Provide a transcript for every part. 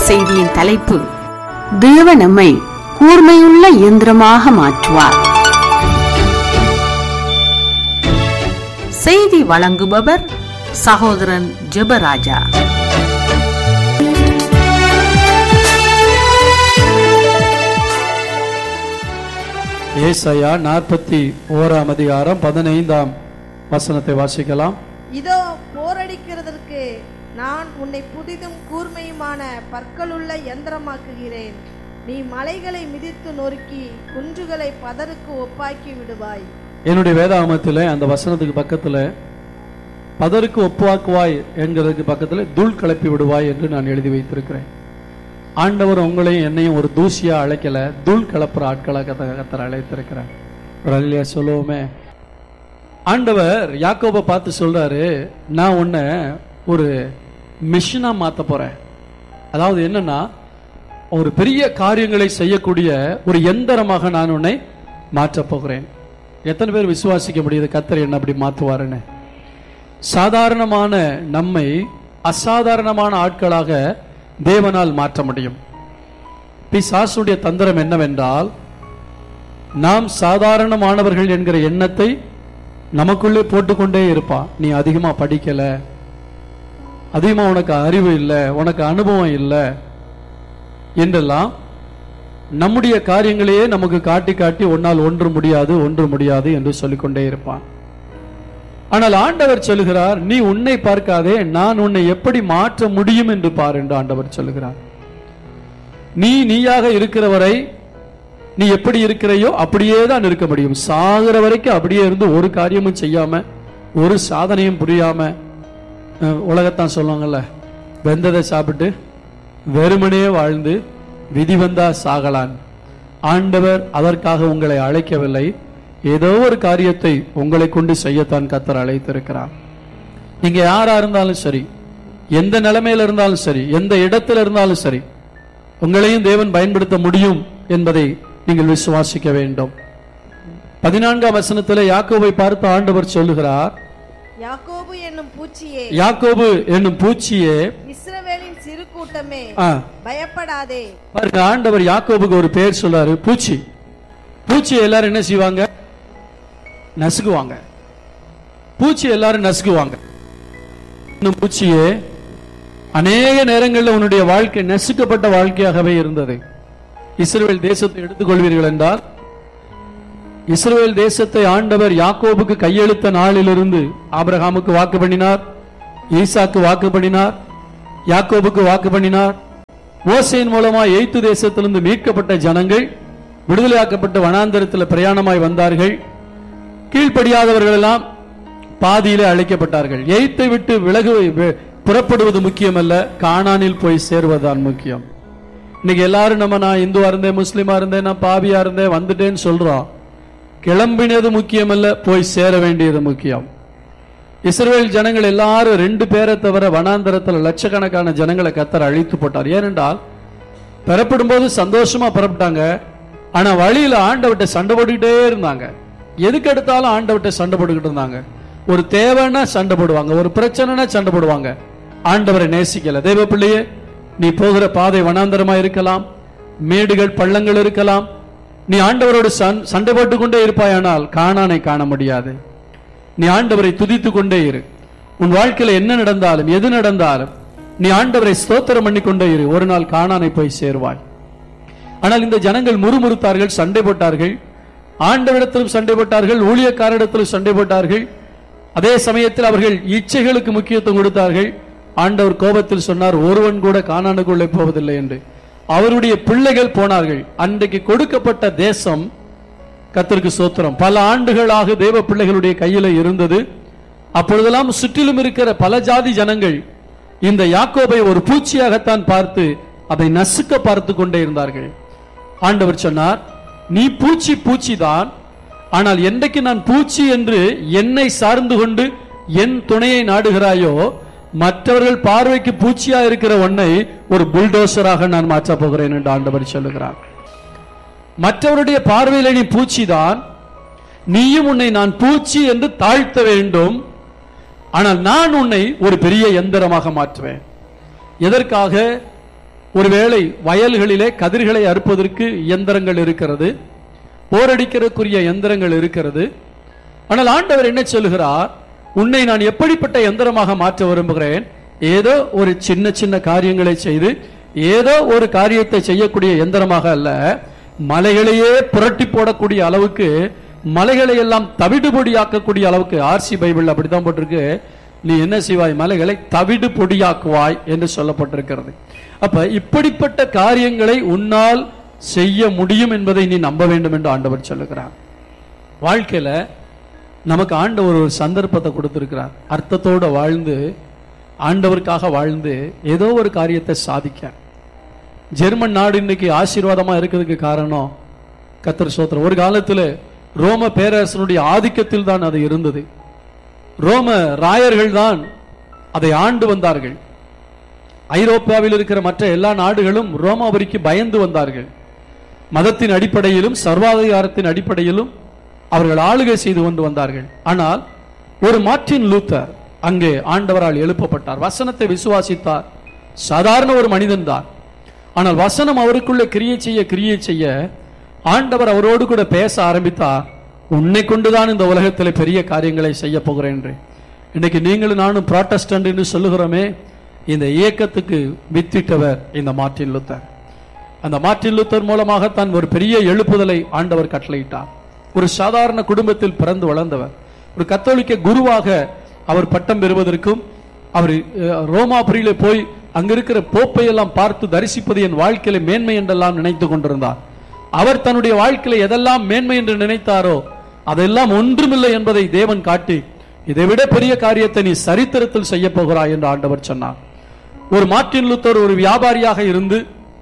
செய்தியின் தலைப்பு தேவ நம்மை கூர்மையுள்ள இயந்திரமாக மாற்றுவார் செய்தி வழங்குபவர் சகோதரன் ஜெபராஜா ஏசாயா நாற்பத்தி ஓராம் அதிகாரம் பதினைந்தாம் வசனத்தை வாசிக்கலாம் இதோ போரடிக்கிறதற்கு நான் உன்னை புதிதும் கூர்மையுமான பற்களுள்ள யந்திரமாக்குகிறேன் நீ மலைகளை மிதித்து நொறுக்கி குன்றுகளை பதருக்கு ஒப்பாக்கி விடுவாய் என்னுடைய வேதாகமத்தில் அந்த வசனத்துக்கு பக்கத்துல பதருக்கு ஒப்புவாக்குவாய் என்கிறதுக்கு பக்கத்துல தூள் கிளப்பி விடுவாய் என்று நான் எழுதி வைத்திருக்கிறேன் ஆண்டவர் உங்களையும் என்னையும் ஒரு தூசியா அழைக்கல தூள் கிளப்புற ஆட்களாக கத்த- கத்தர் அழைத்திருக்கிறார் ஒரு அல்லையா சொல்லுவோமே ஆண்டவர் யாக்கோபை பார்த்து சொல்றாரு நான் உன்னை ஒரு மிஷினா மாத்த போறேன் அதாவது என்னன்னா ஒரு பெரிய காரியங்களை செய்யக்கூடிய ஒரு எந்திரமாக நான் உன்னை மாற்றப் போகிறேன் எத்தனை பேர் விசுவாசிக்க முடியுது கத்தர் என்ன அப்படி மாற்றுவாருன்னு சாதாரணமான நம்மை அசாதாரணமான ஆட்களாக தேவனால் மாற்ற முடியும் பிசாசுடைய தந்திரம் என்னவென்றால் நாம் சாதாரணமானவர்கள் என்கிற எண்ணத்தை நமக்குள்ளே போட்டுக்கொண்டே இருப்பான் நீ அதிகமா படிக்கல அதிகமா உனக்கு அறிவு இல்லை உனக்கு அனுபவம் இல்லை என்றெல்லாம் நம்முடைய காரியங்களையே நமக்கு காட்டி காட்டி ஒன்னால் ஒன்று முடியாது ஒன்று முடியாது என்று சொல்லிக்கொண்டே இருப்பான் ஆனால் ஆண்டவர் சொல்லுகிறார் நீ உன்னை பார்க்காதே நான் உன்னை எப்படி மாற்ற முடியும் என்று பார் என்று ஆண்டவர் சொல்லுகிறார் நீ நீயாக இருக்கிறவரை நீ எப்படி இருக்கிறையோ அப்படியே தான் இருக்க முடியும் சாகிற வரைக்கும் அப்படியே இருந்து ஒரு காரியமும் செய்யாம ஒரு சாதனையும் புரியாம அஹ், உலகத்தான் சொல்லுவாங்கல்ல வெந்ததை சாப்பிட்டு வெறுமனே வாழ்ந்து விதி வந்தா சாகலான் ஆண்டவர் அதற்காக உங்களை அழைக்கவில்லை ஏதோ ஒரு காரியத்தை உங்களை கொண்டு செய்யத்தான் கத்தர் அழைத்திருக்கிறார் நீங்க யாரா இருந்தாலும் சரி எந்த நிலைமையில இருந்தாலும் சரி எந்த இடத்துல இருந்தாலும் சரி உங்களையும் தேவன் பயன்படுத்த முடியும் என்பதை நீங்கள் விசுவாசிக்க வேண்டும் பதினான்காம் வசனத்தில் யாக்கோபை பார்த்து ஆண்டவர் சொல்லுகிறார் யாக்கோபு என்னும் பூச்சியே யாக்கோபு என்னும் பூச்சியே இஸ்ரவேலின் சிறு கூட்டமே ஆ, பயப்படாதே பாருங்க ஆண்டவர் யாக்கோபுக்கு ஒரு பேர் சொல்றாரு பூச்சி பூச்சி எல்லாரும் என்ன செய்வாங்க நசுக்குவாங்க பூச்சி எல்லாரும் நசுக்குவாங்க இன்னும் பூச்சியே அநேக நேரங்களில் உன்னுடைய வாழ்க்கை நசுக்கப்பட்ட வாழ்க்கையாகவே இருந்தது இஸ்ரவேல் தேசத்தை எடுத்துக்கொள்வீர்கள் என்றால் இஸ்ரவேல் தேசத்தை ஆண்டவர் யாக்கோபுக்கு கையெழுத்த நாளிலிருந்து ஆபிரகாமுக்கு வாக்கு பண்ணினார் ஈசாக்கு வாக்கு பண்ணினார் யாக்கோபுக்கு வாக்கு பண்ணினார் மோசையின் மூலமா எய்த்து தேசத்திலிருந்து மீட்கப்பட்ட ஜனங்கள் விடுதலையாக்கப்பட்ட வனாந்தரத்தில் பிரயாணமாய் வந்தார்கள் கீழ்ப்படியாதவர்கள் எல்லாம் பாதியிலே அழைக்கப்பட்டார்கள் எய்த்தை விட்டு விலகு வி- புறப்படுவது முக்கியமல்ல கானானில் போய் சேர்வதுதான் முக்கியம் இன்னைக்கு எல்லாரும் நம்ம நான் இந்துவா இருந்தேன் முஸ்லீமா இருந்தேன் நான் பாவியா இருந்தேன் வந்துட்டேன்னு சொல்றோம் கிளம்பினது முக்கியமல்ல போய் சேர வேண்டியது முக்கியம் இஸ்ரவேல் ஜனங்கள் எல்லாரும் ரெண்டு பேரை தவிர வனாந்தரத்தில் லட்சக்கணக்கான ஜனங்களை கத்தர் அழித்து போட்டார் ஏனென்றால் பெறப்படும் போது சந்தோஷமா பெறப்பட்டாங்க ஆனா வழியில ஆண்டவட்ட சண்டை போட்டுக்கிட்டே இருந்தாங்க எதுக்கு எடுத்தாலும் ஆண்டவட்ட சண்டை போட்டுக்கிட்டு இருந்தாங்க ஒரு தேவைன்னா சண்டை போடுவாங்க ஒரு பிரச்சனைனா சண்டை போடுவாங்க ஆண்டவரை நேசிக்கல தேவ பிள்ளையே நீ போகிற பாதை வனாந்தரமா இருக்கலாம் மேடுகள் பள்ளங்கள் இருக்கலாம் நீ ஆண்டவரோடு சண்- சண்டை போட்டுக்கொண்டே இருப்பாயானால் காணானை காண முடியாது நீ ஆண்டவரை துதித்துக் கொண்டே இரு உன் வாழ்க்கையில என்ன நடந்தாலும் எது நடந்தாலும் நீ ஆண்டவரை ஸ்தோத்திரம் பண்ணி கொண்டே இரு ஒரு நாள் காணானை போய் சேருவாய் ஆனால் இந்த ஜனங்கள் முறுமுறுத்தார்கள் சண்டை போட்டார்கள் ஆண்டவரிடத்திலும் சண்டை போட்டார்கள் ஊழியக்காரிடத்திலும் சண்டை போட்டார்கள் அதே சமயத்தில் அவர்கள் இச்சைகளுக்கு முக்கியத்துவம் கொடுத்தார்கள் ஆண்டவர் கோபத்தில் சொன்னார் ஒருவன் கூட காணானுக்குள்ளே போவதில்லை என்று அவருடைய பிள்ளைகள் போனார்கள் அன்றைக்கு கொடுக்கப்பட்ட தேசம் கர்த்தருக்கு சோத்திரம் பல ஆண்டுகளாக தேவ பிள்ளைகளுடைய கையில இருந்தது அப்பொழுதெல்லாம் சுற்றிலும் இருக்கிற பல ஜாதி ஜனங்கள் இந்த யாக்கோபை ஒரு பூச்சியாகத்தான் பார்த்து அதை நசுக்க பார்த்து கொண்டே இருந்தார்கள் ஆண்டவர் சொன்னார் நீ பூச்சி பூச்சிதான் ஆனால் என்றைக்கு நான் பூச்சி என்று என்னை சார்ந்து கொண்டு என் துணையை நாடுகிறாயோ மற்றவர்கள் பார்வைக்கு பூச்சியா இருக்கிற உன்னை ஒரு புல்டோசராக நான் மாற்றப் போகிறேன் என்று ஆண்டவர் சொல்லுகிறார் மற்றவருடைய பார்வையில நீ பூச்சிதான் நீயும் உன்னை நான் பூச்சி என்று தாழ்த்த வேண்டும் ஆனால் நான் உன்னை ஒரு பெரிய எந்திரமாக மாற்றுவேன் எதற்காக ஒருவேளை வயல்களிலே கதிர்களை அறுப்பதற்கு இயந்திரங்கள் இருக்கிறது போரடிக்கிறதுக்குரிய எந்திரங்கள் இருக்கிறது ஆனால் ஆண்டவர் என்ன சொல்லுகிறார் உன்னை நான் எப்படிப்பட்ட எந்திரமாக மாற்ற விரும்புகிறேன் ஏதோ ஒரு சின்ன சின்ன காரியங்களை செய்து ஏதோ ஒரு காரியத்தை செய்யக்கூடிய எந்திரமாக அல்ல மலைகளையே புரட்டி போடக்கூடிய அளவுக்கு மலைகளை எல்லாம் தவிடு பொடியாக்கக்கூடிய அளவுக்கு ஆர்சி பைபிள் அப்படித்தான் போட்டிருக்கு நீ என்ன செய்வாய் மலைகளை தவிடு பொடியாக்குவாய் என்று சொல்லப்பட்டிருக்கிறது அப்ப இப்படிப்பட்ட காரியங்களை உன்னால் செய்ய முடியும் என்பதை நீ நம்ப வேண்டும் என்று ஆண்டவர் சொல்லுகிறார் வாழ்க்கையில நமக்கு ஆண்டவர் ஒரு சந்தர்ப்பத்தை கொடுத்திருக்கிறார் அர்த்தத்தோட வாழ்ந்து ஆண்டவருக்காக வாழ்ந்து ஏதோ ஒரு காரியத்தை சாதிக்க ஜெர்மன் நாடு இன்னைக்கு ஆசீர்வாதமா இருக்கிறதுக்கு காரணம் கத்தர் சோத்திரம் ஒரு காலத்துல ரோம பேரரசனுடைய ஆதிக்கத்தில் தான் அது இருந்தது ரோம ராயர்கள் தான் அதை ஆண்டு வந்தார்கள் ஐரோப்பாவில் இருக்கிற மற்ற எல்லா நாடுகளும் ரோமாபுரிக்கு பயந்து வந்தார்கள் மதத்தின் அடிப்படையிலும் சர்வாதிகாரத்தின் அடிப்படையிலும் அவர்கள் ஆளுகை செய்து கொண்டு வந்தார்கள் ஆனால் ஒரு மார்ட்டின் லூத்தர் அங்கே ஆண்டவரால் எழுப்பப்பட்டார் வசனத்தை விசுவாசித்தார் சாதாரண ஒரு மனிதன் தான் ஆனால் வசனம் அவருக்குள்ள கிரியை செய்ய கிரியை செய்ய ஆண்டவர் அவரோடு கூட பேச ஆரம்பித்தார் உன்னை கொண்டுதான் இந்த உலகத்தில் பெரிய காரியங்களை செய்ய போகிறேன் என்று இன்னைக்கு நீங்களும் நானும் புராட்டஸ்டன்ட் என்று சொல்லுகிறோமே இந்த இயக்கத்துக்கு வித்திட்டவர் இந்த மார்ட்டின் லூத்தர் அந்த மார்ட்டின் லூத்தர் மூலமாக தான் ஒரு பெரிய எழுப்புதலை ஆண்டவர் கட்டளையிட்டார் ஒரு சாதாரண குடும்பத்தில் பிறந்து வளர்ந்தவர் ஒரு கத்தோலிக்க குருவாக அவர் பட்டம் பெறுவதற்கும் அவர் அஹ், ரோமாபுரியிலே போய் அங்க இருக்கிற போப்பை எல்லாம் பார்த்து தரிசிப்பது என் வாழ்க்கையில மேன்மை என்றெல்லாம் நினைத்து கொண்டிருந்தார் அவர் தன்னுடைய வாழ்க்கையில எதெல்லாம் மேன்மை என்று நினைத்தாரோ அதெல்லாம் ஒன்றுமில்லை என்பதை தேவன் காட்டி இதைவிட பெரிய காரியத்தை நீ சரித்திரத்தில் செய்ய போகிறாய் என்று ஆண்டவர் சொன்னார் ஒரு மார்ட்டின் லூத்தர் ஒரு வியாபாரியாக இருந்து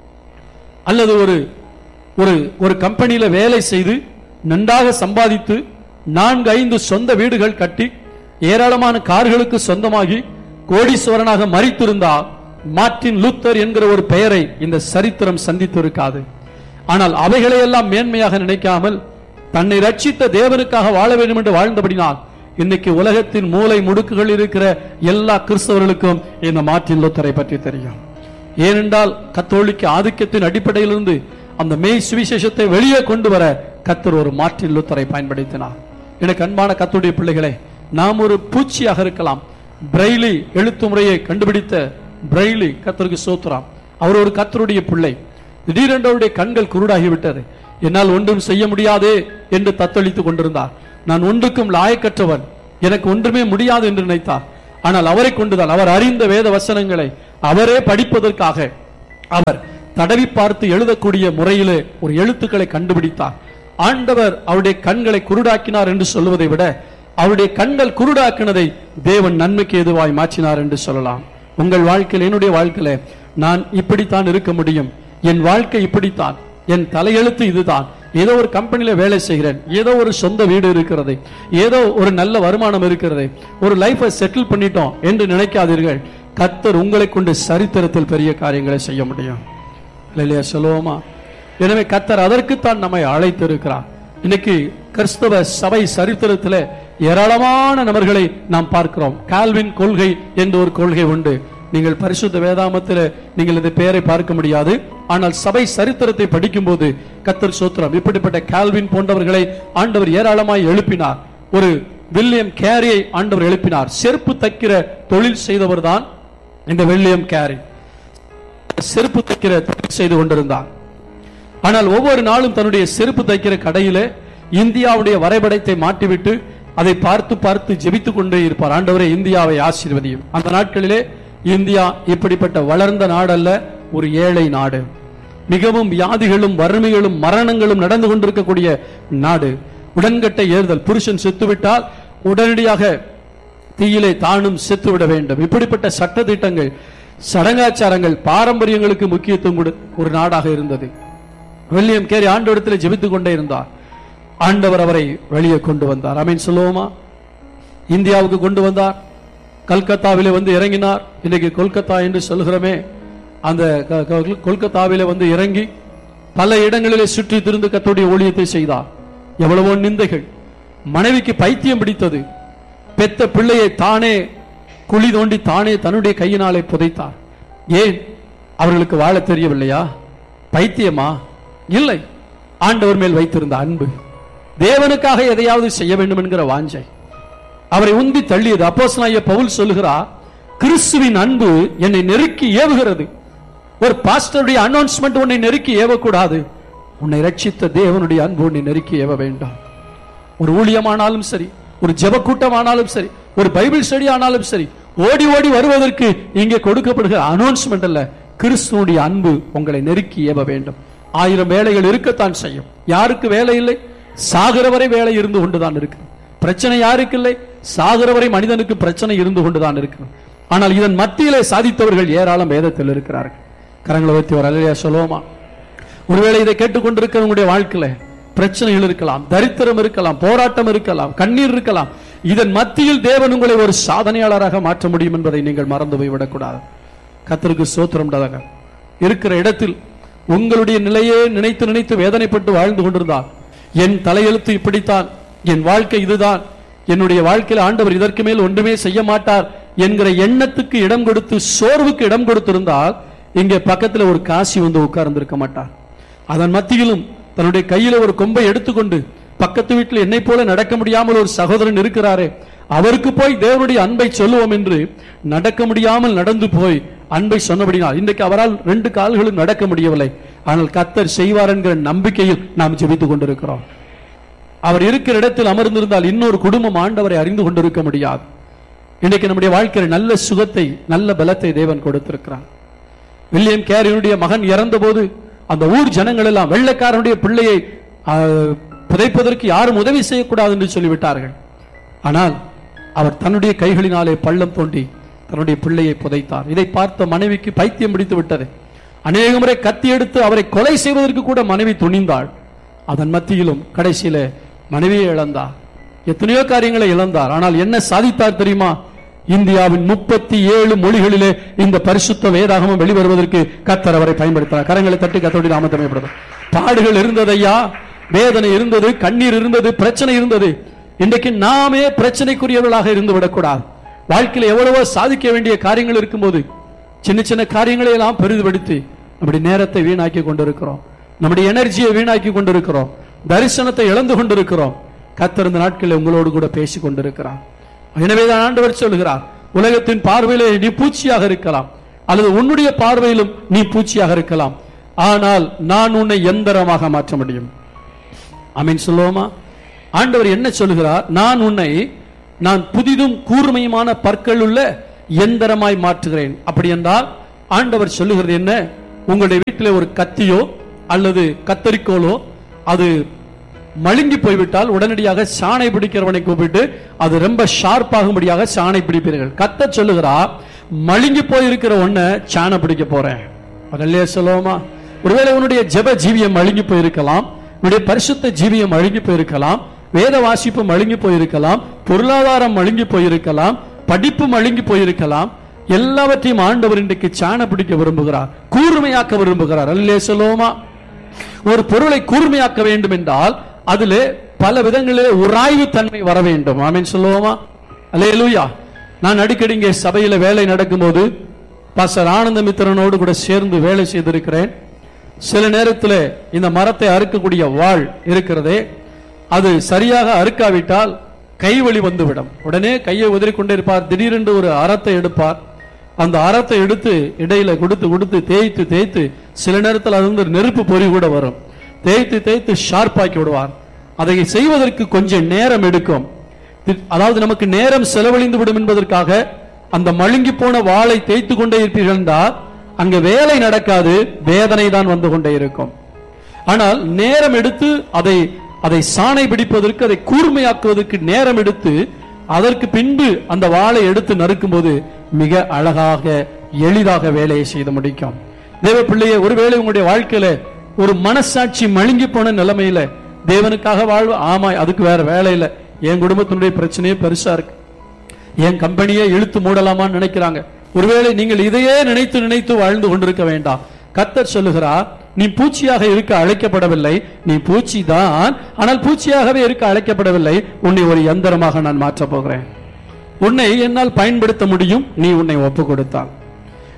அல்லது ஒரு ஒரு ஒரு கம்பெனியில வேலை செய்து நன்றாக சம்பாதித்து நான்கு ஐந்து சொந்த வீடுகள் கட்டி ஏராளமான கார்களுக்கு சொந்தமாகி கோடீஸ்வரனாக மறித்திருந்தால் மார்ட்டின் லூத்தர் என்கிற ஒரு பெயரை இந்த சரித்திரம் சந்தித்திருக்காது ஆனால் அவைகளை எல்லாம் மேன்மையாக நினைக்காமல் தன்னை ரட்சித்த தேவனுக்காக வாழ வேண்டும் என்று வாழ்ந்தபடினால் இன்னைக்கு உலகத்தின் மூலை முடுக்குகள் இருக்கிற எல்லா கிறிஸ்தவர்களுக்கும் இந்த மார்ட்டின் லூத்தரை பற்றி தெரியும் ஏனென்றால் கத்தோலிக்க ஆதிக்கத்தின் அடிப்படையிலிருந்து அந்த மெய் சுவிசேஷத்தை வெளியே கொண்டு வர கத்தர் ஒரு மார்ட்டின் லூத்தரை பயன்படுத்தினார் எனக்கு அன்பான கத்துடைய பிள்ளைகளே நாம் ஒரு பூச்சியாக இருக்கலாம் பிரெய்லி எழுத்து முறையை கண்டுபிடித்த பிரெய்லி கத்தருக்கு சோத்துறாம் அவர் ஒரு கத்தருடைய பிள்ளை திடீரென்று அவருடைய கண்கள் குருடாகிவிட்டது என்னால் ஒன்றும் செய்ய முடியாதே என்று தத்தளித்துக் கொண்டிருந்தார் நான் ஒன்றுக்கும் லாயக்கற்றவன் எனக்கு ஒன்றுமே முடியாது என்று நினைத்தார் ஆனால் அவரை கொண்டுதான் அவர் அறிந்த வேத வசனங்களை அவரே படிப்பதற்காக அவர் தடவி பார்த்து எழுதக்கூடிய முறையிலே ஒரு எழுத்துக்களை கண்டுபிடித்தார் ஆண்டவர் அவருடைய கண்களை குருடாக்கினார் என்று சொல்வதை விட அவருடைய கண்கள் குருடாக்கினதை தேவன் நன்மைக்கு எதுவாய் மாற்றினார் என்று சொல்லலாம் உங்கள் வாழ்க்கையில் என்னுடைய வாழ்க்கையில நான் இப்படித்தான் இருக்க முடியும் என் வாழ்க்கை இப்படித்தான் என் தலையெழுத்து இதுதான் ஏதோ ஒரு கம்பெனில வேலை செய்கிறேன் ஏதோ ஒரு சொந்த வீடு இருக்கிறது ஏதோ ஒரு நல்ல வருமானம் இருக்கிறது ஒரு லைஃபை செட்டில் பண்ணிட்டோம் என்று நினைக்காதீர்கள் கத்தர் உங்களை கொண்டு சரித்திரத்தில் பெரிய காரியங்களை செய்ய முடியும் இல்லையா சொல்லுவோமா எனவே கத்தர் அதற்குத்தான் நம்மை அழைத்திருக்கிறார் இன்னைக்கு கிறிஸ்தவ சபை சரித்திரத்தில் ஏராளமான நபர்களை நாம் பார்க்கிறோம் கால்வின் கொள்கை என்ற ஒரு கொள்கை உண்டு நீங்கள் பரிசுத்த வேதாமத்தில் நீங்கள் இந்த பெயரை பார்க்க முடியாது ஆனால் சபை சரித்திரத்தை படிக்கும்போது கத்தர் சோத்திரம் இப்படிப்பட்ட கால்வின் போன்றவர்களை ஆண்டவர் ஏராளமாய் எழுப்பினார் ஒரு வில்லியம் கேரியை ஆண்டவர் எழுப்பினார் செருப்பு தைக்கிற தொழில் செய்தவர் தான் இந்த வில்லியம் கேரி செருப்பு தைக்கிற தொழில் செய்து கொண்டிருந்தார் ஆனால் ஒவ்வொரு நாளும் தன்னுடைய செருப்பு தைக்கிற கடையிலே இந்தியாவுடைய வரைபடத்தை மாட்டிவிட்டு அதை பார்த்து பார்த்து ஜெபித்துக் கொண்டே இருப்பார் ஆண்டவரே இந்தியாவை ஆசீர்வதியும் அந்த நாட்களிலே இந்தியா இப்படிப்பட்ட வளர்ந்த நாடல்ல ஒரு ஏழை நாடு மிகவும் வியாதிகளும் வறுமைகளும் மரணங்களும் நடந்து கொண்டிருக்கக்கூடிய நாடு உடன்கட்டை ஏறுதல் புருஷன் செத்துவிட்டால் உடனடியாக தீயிலே தானும் செத்துவிட வேண்டும் இப்படிப்பட்ட சட்ட திட்டங்கள் சடங்காச்சாரங்கள் பாரம்பரியங்களுக்கு முக்கியத்துவம் கொடு ஒரு நாடாக இருந்தது வில்லியம் கேரி ஆண்டவரத்தில் ஜெபித்துக் கொண்டே இருந்தார் ஆண்டவர் அவரை வெளியே கொண்டு வந்தார் அமீன் சொல்லுவோமா இந்தியாவுக்கு கொண்டு வந்தார் கல்கத்தாவிலே வந்து இறங்கினார் இன்னைக்கு கொல்கத்தா என்று சொல்கிறோமே அந்த க- க- கொல்கத்தாவிலே வந்து இறங்கி பல இடங்களிலே சுற்றி திருந்து கத்தோடைய ஊழியத்தை செய்தார் எவ்வளவோ நிந்தைகள் மனைவிக்கு பைத்தியம் பிடித்தது பெத்த பிள்ளையை தானே குழி தோண்டி தானே தன்னுடைய கையினாலே புதைத்தார் ஏன் அவர்களுக்கு வாழ தெரியவில்லையா பைத்தியமா இல்லை ஆண்டவர் மேல் வைத்திருந்த அன்பு தேவனுக்காக எதையாவது செய்ய வேண்டும் என்கிற வாஞ்சை அவரை உந்தி தள்ளியது அப்போஸ்தலனாகிய பவுல் சொல்லுகிறார் கிறிஸ்துவின் அன்பு என்னை நெருக்கி ஏவுகிறது ஒரு பாஸ்டருடைய அனௌன்ஸ்மெண்ட் உன்னை நெருக்கி ஏவக்கூடாது உன்னை ரட்சித்த தேவனுடைய அன்பு உன்னை நெருக்கி ஏவ வேண்டாம் ஒரு ஊழியமானாலும் சரி ஒரு ஜெப கூட்டமானாலும் சரி ஒரு பைபிள் ஸ்டடி ஆனாலும் சரி ஓடி ஓடி வருவதற்கு இங்கே கொடுக்கப்படுகிற அனௌன்ஸ்மெண்ட் அல்ல கிறிஸ்துவனுடைய அன்பு உங்களை நெருக்கி ஏவ வேண்டும் ஆயிரம் வேலைகள் இருக்கத்தான் செய்யும் யாருக்கு வேலை இல்லை சாகிற வரை வேலை இருந்து கொண்டுதான் இருக்கு பிரச்சனை யாருக்கு இல்லை சாகிற வரை மனிதனுக்கு பிரச்சனை இருந்து கொண்டுதான் இருக்கு ஆனால் இதன் மத்தியிலே சாதித்தவர்கள் ஏராளம் வேதத்தில் இருக்கிறார்கள் கரங்களை வைத்து ஒரு அலையா சொல்லுவோமா ஒருவேளை இதை கேட்டுக்கொண்டிருக்கிறவங்களுடைய வாழ்க்கையில பிரச்சனைகள் இருக்கலாம் தரித்திரம் இருக்கலாம் போராட்டம் இருக்கலாம் கண்ணீர் இருக்கலாம் இதன் மத்தியில் தேவன் உங்களை ஒரு சாதனையாளராக மாற்ற முடியும் என்பதை நீங்கள் மறந்து போய்விடக்கூடாது கத்தருக்கு சோத்திரம் இருக்கிற இடத்தில் உங்களுடைய நிலையே நினைத்து நினைத்து வேதனைப்பட்டு வாழ்ந்து கொண்டிருந்தால் என் தலையெழுத்து இப்படித்தான் என் வாழ்க்கை இதுதான் என்னுடைய வாழ்க்கையில் ஆண்டவர் இதற்கு மேல் ஒன்றுமே செய்ய மாட்டார் என்கிற எண்ணத்துக்கு இடம் கொடுத்து சோர்வுக்கு இடம் கொடுத்திருந்தால் இங்கே பக்கத்துல ஒரு காசி வந்து உட்கார்ந்திருக்க மாட்டார் அதன் மத்தியிலும் தன்னுடைய கையில ஒரு கொம்பை எடுத்துக்கொண்டு பக்கத்து வீட்டில் என்னை போல நடக்க முடியாமல் ஒரு சகோதரன் இருக்கிறாரே அவருக்கு போய் தேவனுடைய அன்பை சொல்லுவோம் என்று நடக்க முடியாமல் நடந்து போய் அன்பை சொன்னபடினால் இன்றைக்கு அவரால் ரெண்டு கால்களும் நடக்க முடியவில்லை ஆனால் கத்தர் செய்வார் என்கிற நம்பிக்கையில் நாம் ஜெபித்துக் கொண்டிருக்கிறோம் அவர் இருக்கிற இடத்தில் அமர்ந்திருந்தால் இன்னொரு குடும்பம் ஆண்டவரை அறிந்து கொண்டிருக்க முடியாது இன்றைக்கு நம்முடைய வாழ்க்கையில் நல்ல சுகத்தை நல்ல பலத்தை தேவன் கொடுத்திருக்கிறார் வில்லியம் கேரியுடைய மகன் இறந்தபோது அந்த ஊர் ஜனங்கள் எல்லாம் வெள்ளைக்காரனுடைய பிள்ளையை ஆ, புதைப்பதற்கு யாரும் உதவி செய்யக்கூடாது என்று சொல்லிவிட்டார்கள் ஆனால் அவர் தன்னுடைய கைகளினாலே பள்ளம் தோண்டி தன்னுடைய பிள்ளையை புதைத்தார் இதை பார்த்த மனைவிக்கு பைத்தியம் பிடித்து விட்டது அநேக முறை கத்தி எடுத்து அவரை கொலை செய்வதற்கு கூட மனைவி துணிந்தாள் அதன் மத்தியிலும் கடைசியில மனைவியை இழந்தார் எத்தனையோ காரியங்களை இழந்தார் ஆனால் என்ன சாதித்தார் தெரியுமா இந்தியாவின் முப்பத்தி ஏழு மொழிகளிலே இந்த பரிசுத்த வேதாகமம் வெளிவருவதற்கு கத்தர் அவரை பயன்படுத்தினார் கரங்களை தட்டி கத்தோடி நாமத்தமைப்படுது பாடுகள் இருந்தது ஐயா வேதனை இருந்தது கண்ணீர் இருந்தது பிரச்சனை இருந்தது இன்றைக்கு நாமே பிரச்சனைக்குரியவர்களாக இருந்து விடக்கூடாது வாழ்க்கையில் எவ்வளவோ சாதிக்க வேண்டிய காரியங்கள் இருக்கும்போது சின்ன சின்ன காரியங்களை எல்லாம் பெரிதுபடுத்தி நம்முடைய நேரத்தை வீணாக்கி கொண்டிருக்கிறோம் நம்முடைய எனர்ஜியை வீணாக்கி கொண்டிருக்கிறோம் தரிசனத்தை இழந்து கொண்டிருக்கிறோம் கத்தர் இந்த நாட்களில் உங்களோடு கூட பேசிக் கொண்டிருக்கிறார் எனவேதான் ஆண்டவர் சொல்கிறார் உலகத்தின் பார்வையிலே நீ பூச்சியாக இருக்கலாம் அல்லது உன்னுடைய பார்வையிலும் நீ பூச்சியாக இருக்கலாம் ஆனால் நான் உன்னை எந்திரமாக மாற்ற முடியும் அமீன் சொல்லுவோமா ஆண்டவர் என்ன சொல்கிறார் நான் உன்னை நான் புதிதும் கூர்மையுமான பற்கள் உள்ள எந்திரமாய் மாற்றுகிறேன் அப்படி என்றால் ஆண்டவர் சொல்லுகிறது என்ன உங்களுடைய வீட்டில் ஒரு கத்தியோ அல்லது கத்தரிக்கோலோ அது மழுங்கி போய்விட்டால் உடனடியாக சாணை பிடிக்கிறவனை கூப்பிட்டு அது ரொம்ப ஷார்ப்பாகும்படியாக சாணை பிடிப்பீர்கள் கத்த சொல்லுகிறார் மழுங்கி போயிருக்கிற ஒன்ன சாணை பிடிக்க போறேன் அதல்லையே சொல்லுவோமா ஒருவேளை உன்னுடைய ஜெப ஜீவியம் மழுங்கி போயிருக்கலாம் உன்னுடைய பரிசுத்த ஜீவியம் மழுங்கி போயிருக்கலாம் வேத வாசிப்பு மழுங்கி போயிருக்கலாம் பொருளாதாரம் மழுங்கி போயிருக்கலாம் படிப்பு மழுங்கி போயிருக்கலாம் எல்லாவற்றையும் ஆண்டவர் இன்றைக்கு சாண பிடிக்க விரும்புகிறார் கூர்மையாக்க விரும்புகிறார் அல்லே சொல்லுவோமா ஒரு பொருளை கூர்மையாக்க வேண்டும் என்றால் அதிலே பல விதங்களிலே உராய்வு தன்மை வர வேண்டும் ஆமீன் சொல்லுவோமா அல்லேலூயா நான் அடிக்கடி இங்கே சபையில வேலை நடக்கும்போது பாஸ்டர் ஆனந்த மித்திரனோடு கூட சேர்ந்து வேலை செய்திருக்கிறேன் சில நேரத்தில் இந்த மரத்தை அறுக்கக்கூடிய வாள் இருக்கிறதே அது சரியாக அறுக்காவிட்டால் கைவழி வந்துவிடும் உடனே கையை உதறிக்கொண்டே இருப்பார் திடீரென்று ஒரு அறத்தை எடுப்பார் அந்த அறத்தை எடுத்து இடையில கொடுத்து கொடுத்து தேய்த்து தேய்த்து சில நேரத்தில் அது வந்து நெருப்பு பொறி கூட வரும் தேய்த்து தேய்த்து ஷார்ப்பாக்கி விடுவார் அதை செய்வதற்கு கொஞ்சம் நேரம் எடுக்கும் தி- அதாவது நமக்கு நேரம் செலவழிந்து விடும் என்பதற்காக அந்த மழுங்கி போன வாளை தேய்த்து கொண்டே இருப்பீர்கள் என்றால் அங்க வேலை நடக்காது வேதனை தான் வந்து கொண்டே இருக்கும் ஆனால் நேரம் எடுத்து அதை அதை சாணை பிடிப்பதற்கு அதை கூர்மையாக்குவதற்கு நேரம் எடுத்து அதற்கு பின்பு அந்த வாளை எடுத்து நறுக்கும்போது மிக அழகாக எளிதாக வேலையை செய்து முடிக்கும் தேவ பிள்ளையே ஒருவேளை உங்களுடைய வாழ்க்கையில ஒரு மனசாட்சி மழுங்கி போன நிலைமையில தேவனுக்காக வாழ்வு ஆமா அதுக்கு வேற வேலை இல்லை என் குடும்பத்தினுடைய பிரச்சனையே பெருசா இருக்கு என் கம்பெனியை இழுத்து மூடலாமான்னு நினைக்கிறாங்க ஒருவேளை நீங்கள் இதையே நினைத்து நினைத்து வாழ்ந்து கொண்டிருக்க வேண்டாம் கத்தர் சொல்லுகிறார் நீ பூச்சியாக இருக்க அழைக்கப்படவில்லை நீ பூச்சி தான் ஆனால் பூச்சியாகவே இருக்க அழைக்கப்படவில்லை உன்னை ஒரு யந்திரமாக நான் மாற்றப் போகிறேன் உன்னை என்னால் பயன்படுத்த முடியும் நீ உன்னை ஒப்பு கொடுத்தான்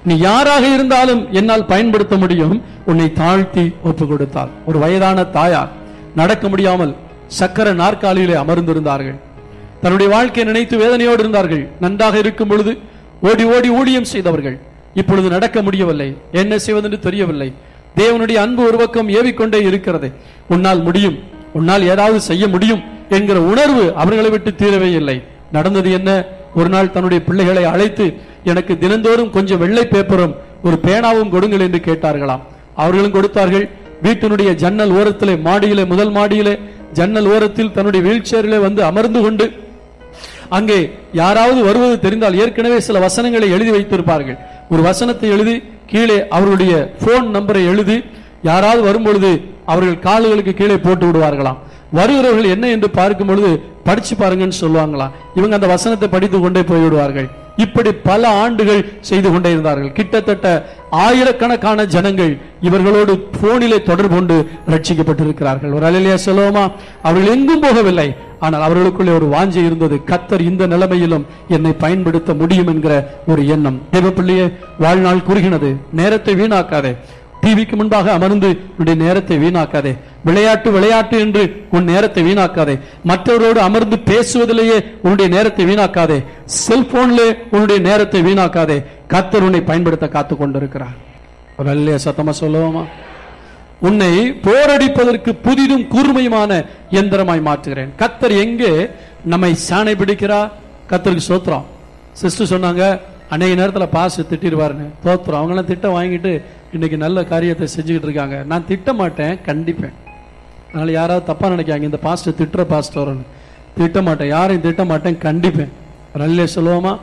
நீ யாராக இருந்தாலும் என்னால் பயன்படுத்த முடியும் உன்னை தாழ்த்தி ஒப்பு கொடுத்தார் ஒரு வயதான தாயார் நடக்க முடியாமல் சக்கர நாற்காலியிலே அமர்ந்திருந்தார்கள் தன்னுடைய வாழ்க்கையை நினைத்து வேதனையோடு இருந்தார்கள் நன்றாக இருக்கும் பொழுது ஓடி ஓடி ஊழியம் செய்தவர்கள் இப்பொழுது நடக்க முடியவில்லை என்ன செய்வதென்று தெரியவில்லை தேவனுடைய அன்பு ஒரு பக்கம் ஏவிக்கொண்டே இருக்கிறது உன்னால் முடியும் உன்னால் ஏதாவது செய்ய முடியும் என்கிற உணர்வு அவர்களை விட்டு தீரவே இல்லை நடந்தது என்ன ஒரு நாள் தன்னுடைய பிள்ளைகளை அழைத்து எனக்கு தினந்தோறும் கொஞ்சம் வெள்ளை பேப்பரும் ஒரு பேனாவும் கொடுங்கள் என்று கேட்டார்களாம் அவர்களும் கொடுத்தார்கள் வீட்டினுடைய ஜன்னல் ஓரத்திலே மாடியிலே முதல் மாடியிலே ஜன்னல் ஓரத்தில் தன்னுடைய வீல் வந்து அமர்ந்து கொண்டு அங்கே யாராவது வருவது தெரிந்தால் ஏற்கனவே சில வசனங்களை எழுதி வைத்திருப்பார்கள் ஒரு வசனத்தை எழுதி கீழே அவர்களுடைய போன் நம்பரை எழுதி யாராவது வரும்பொழுது அவர்கள் கால்களுக்கு கீழே போட்டு விடுவார்களாம் வருகிறவர்கள் என்ன என்று பார்க்கும் பொழுது படிச்சு பாருங்கன்னு சொல்லுவாங்களாம் இவங்க அந்த வசனத்தை படித்து கொண்டே போய் விடுவார்கள் இப்படி பல ஆண்டுகள் செய்து கொண்டே இருந்தார்கள் கிட்டத்தட்ட ஆயிரக்கணக்கான ஜனங்கள் இவர்களோடு போனிலே தொடர்பு கொண்டு ரட்சிக்கப்பட்டிருக்கிறார்கள் ஒரு அலையிலேயே சொல்லுவோமா அவர்கள் எங்கும் போகவில்லை ஆனால் அவர்களுக்குள்ளே ஒரு வாஞ்சை இருந்தது கத்தர் இந்த நிலைமையிலும் என்னை பயன்படுத்த முடியும் என்கிற ஒரு எண்ணம் தேவப்பிள்ளையே வாழ்நாள் குறுகினது நேரத்தை வீணாக்காதே டிவிக்கு முன்பாக அமர்ந்து உன்னுடைய நேரத்தை வீணாக்காதே விளையாட்டு விளையாட்டு என்று உன் நேரத்தை வீணாக்காதே மற்றவரோடு அமர்ந்து பேசுவதிலேயே உன்னுடைய நேரத்தை வீணாக்காதே செல்போன்ல உன்னுடைய நேரத்தை வீணாக்காதே கத்தர் உன்னை பயன்படுத்த காத்து கொண்டிருக்கிறார் ஒரு அல்லையா சத்தமா சொல்லுவோமா உன்னை போரடிப்பதற்கு புதிதும் கூர்மையுமான எந்திரமாய் மாற்றுகிறேன் கத்தர் எங்கே நம்மை சாணை பிடிக்கிறார் கத்தருக்கு சோத்திரம் சிஸ்டர் சொன்னாங்க அநேக நேரத்துல பாஸ் திட்டிடுவாருன்னு தோத்துறோம் அவங்களாம் திட்டம் வாங்கிட்டு இன்னைக்கு நல்ல காரியத்தை செஞ்சுக்கிட்டு இருக்காங்க நான் திட்ட மாட்டேன் கண்டிப்பேன் அதனால யாராவது தப்பா நினைக்காங்க இந்த பாஸ்டர் திட்டுற பாஸ்டர்னு திட்ட மாட்டேன் யாரையும் திட்ட மாட்டேன் கண்டிப்பேன் நல்ல சொல்லுவோமா